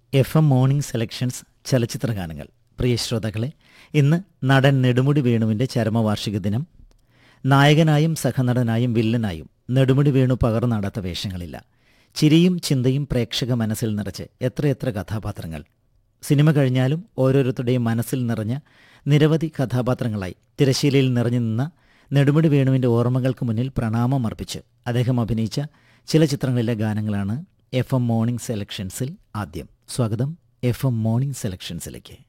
F M morning selections ചലച്ചിത്ര ഗാനങ്ങൾ പ്രിയ ശ്രോതാക്കളെ ഇന്ന് നടൻ നെടുമുടി വേണുവിൻ്റെ ചരമവാർഷിക ദിനം നായകനായും സഹനടനായും വില്ലനായും നെടുമുടി വേണു പകർന്നാടാത്ത വേഷങ്ങളില്ല ചിരിയും ചിന്തയും പ്രേക്ഷക മനസ്സിൽ നിറച്ച് എത്രയെത്ര കഥാപാത്രങ്ങൾ സിനിമ കഴിഞ്ഞാലും ഓരോരുത്തരുടെയും മനസ്സിൽ നിറഞ്ഞ നിരവധി കഥാപാത്രങ്ങളായി തിരശ്ശീലയിൽ നിറഞ്ഞു നിന്ന നെടുമുടി വേണുവിൻ്റെ ഓർമ്മകൾക്ക് മുന്നിൽ പ്രണാമം അർപ്പിച്ച് അദ്ദേഹം അഭിനയിച്ച ചില ചിത്രങ്ങളിലെ ഗാനങ്ങളാണ് എഫ് എം മോർണിംഗ് സെലക്ഷൻസിൽ ആദ്യം സ്വാഗതം എഫ് എം മോർണിംഗ് സെലക്ഷൻസിലേക്ക്